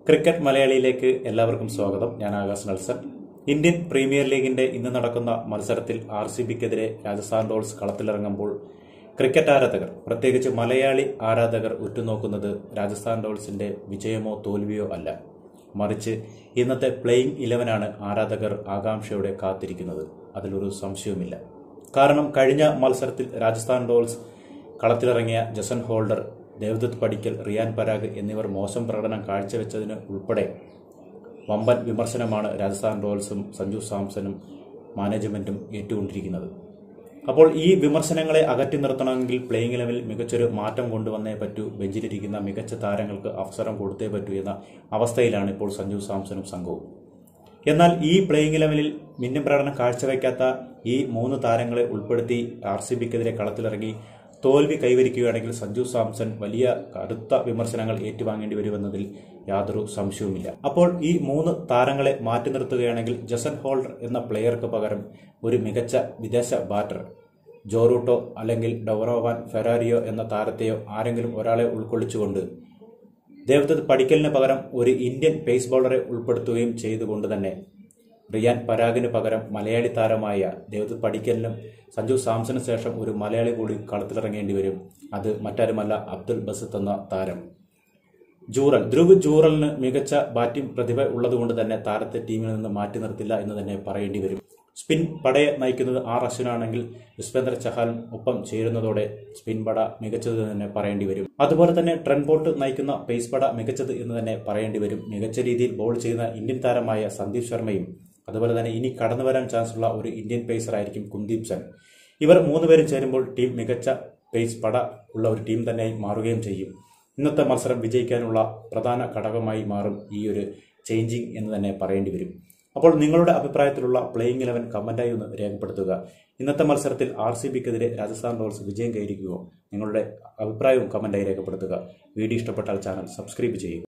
cricket മലയാളിയിലേക്ക് എല്ലാവർക്കും സ്വാഗതം ഞാൻ ആകാശ് നൽസൻ ഇന്ത്യൻ പ്രീമിയർ ലീഗിന്റെ ഇന്ന് നടക്കുന്ന മത്സരത്തിൽ ആർ സി ബിക്കെതിരെ രാജസ്ഥാൻ റോയൽസ് കളത്തിലിറങ്ങുമ്പോൾ ക്രിക്കറ്റ് ആരാധകർ പ്രത്യേകിച്ച് മലയാളി ആരാധകർ ഉറ്റുനോക്കുന്നത് രാജസ്ഥാൻ റോയൽസിന്റെ വിജയമോ തോൽവിയോ അല്ല മറിച്ച് ഇന്നത്തെ പ്ലേയിങ് ഇലവനാണ് ആരാധകർ ആകാംക്ഷയോടെ കാത്തിരിക്കുന്നത് അതിലൊരു സംശയവുമില്ല കാരണം കഴിഞ്ഞ മത്സരത്തിൽ രാജസ്ഥാൻ റോയൽസ് കളത്തിലിറങ്ങിയ ജസൻ ഹോൾഡർ ദേവദത്ത് പടിക്കൽ റിയാൻ പരാഗ് എന്നിവർ മോശം പ്രകടനം കാഴ്ചവെച്ചതിന് ഉൾപ്പെടെ വമ്പൻ വിമർശനമാണ് രാജസ്ഥാൻ റോയൽസും സഞ്ജു സാംസണും മാനേജ്മെന്റും ഏറ്റുകൊണ്ടിരിക്കുന്നത് അപ്പോൾ ഈ വിമർശനങ്ങളെ അകറ്റി നിർത്തണമെങ്കിൽ പ്ലേയിങ് ലെവലിൽ മികച്ചൊരു മാറ്റം കൊണ്ടുവന്നേ പറ്റൂ ബെഞ്ചിലിരിക്കുന്ന മികച്ച താരങ്ങൾക്ക് അവസരം കൊടുത്തേ പറ്റൂ എന്ന അവസ്ഥയിലാണ് ഇപ്പോൾ സഞ്ജു സാംസണും സംഘവും എന്നാൽ ഈ പ്ലേയിങ് ലെവലിൽ മിന്നും പ്രകടനം കാഴ്ചവെക്കാത്ത ഈ മൂന്ന് താരങ്ങളെ ഉൾപ്പെടുത്തി ആർ സി ബിക്കെതിരെ കളത്തിലിറങ്ങി തോൽവി കൈവരിക്കുകയാണെങ്കിൽ സഞ്ജു സാംസൺ വലിയ കടുത്ത വിമർശനങ്ങൾ ഏറ്റുവാങ്ങേണ്ടി വരുമെന്നതിൽ യാതൊരു സംശയവുമില്ല അപ്പോൾ ഈ മൂന്ന് താരങ്ങളെ മാറ്റി നിർത്തുകയാണെങ്കിൽ ജസൻ ഹോൾഡർ എന്ന പ്ലെയർക്ക് പകരം ഒരു മികച്ച വിദേശ ബാറ്റർ ജോറൂട്ടോ അല്ലെങ്കിൽ ഡൗറോവാൻ ഫെറാരിയോ എന്ന താരത്തെയോ ആരെങ്കിലും ഒരാളെ ഉൾക്കൊള്ളിച്ചുകൊണ്ട് ദേവദത്ത് പടിക്കലിന് പകരം ഒരു ഇന്ത്യൻ പേസ് ബൗളറെ ഉൾപ്പെടുത്തുകയും ചെയ്തുകൊണ്ട് തന്നെ റിയാൻ പരാഗിന് പകരം മലയാളി താരമായ ദേവദത്ത് പടിക്കലിനും സഞ്ജു സാംസണിന് ശേഷം ഒരു മലയാളി കൂടി കളത്തിലിറങ്ങേണ്ടി വരും അത് മറ്റാരുമല്ല അബ്ദുൽ ബസത്ത് എന്ന താരം ജൂറൽ ധ്രുവ് ജൂറലിന് മികച്ച ബാറ്റിംഗ് പ്രതിഭ ഉള്ളതുകൊണ്ട് തന്നെ താരത്തെ ടീമിൽ നിന്ന് മാറ്റി നിർത്തില്ല എന്ന് തന്നെ പറയേണ്ടി വരും സ്പിൻ പടയെ നയിക്കുന്നത് ആർ അശ്വിനാണെങ്കിൽ യുസ്വേന്ദ്ര ചഹാലും ഒപ്പം ചേരുന്നതോടെ സ്പിൻ പട മികച്ചത് എന്ന് തന്നെ പറയേണ്ടി വരും അതുപോലെ തന്നെ ട്രെൻ ബോട്ട് നയിക്കുന്ന പേസ് പട മികച്ചത് എന്ന് തന്നെ പറയേണ്ടി വരും മികച്ച രീതിയിൽ ബോൾ ചെയ്യുന്ന ഇന്ത്യൻ താരമായ സന്ദീപ് ശർമ്മയും അതുപോലെ തന്നെ ഇനി കടന്നു വരാൻ ചാൻസ് ഉള്ള ഒരു ഇന്ത്യൻ പേസർ ആയിരിക്കും കുന്ദീപ് സെൻ ഇവർ മൂന്നുപേരും ചേരുമ്പോൾ ടീം മികച്ച പേസ് പട ഉള്ള ഒരു ടീം തന്നെയായി മാറുകയും ചെയ്യും ഇന്നത്തെ മത്സരം വിജയിക്കാനുള്ള പ്രധാന ഘടകമായി മാറും ഈ ഒരു ചേഞ്ചിങ് എന്ന് തന്നെ പറയേണ്ടി വരും അപ്പോൾ നിങ്ങളുടെ അഭിപ്രായത്തിലുള്ള പ്ലേയിങ് ഇലവൻ കമന്റായി ഒന്ന് രേഖപ്പെടുത്തുക ഇന്നത്തെ മത്സരത്തിൽ ആർ സി ബിക്കെതിരെ രാജസ്ഥാൻ റോയൽസ് വിജയം കൈവരിക്കുകയോ നിങ്ങളുടെ അഭിപ്രായവും കമന്റായി രേഖപ്പെടുത്തുക വീഡിയോ ഇഷ്ടപ്പെട്ടാൽ ചാനൽ സബ്സ്ക്രൈബ് ചെയ്യുക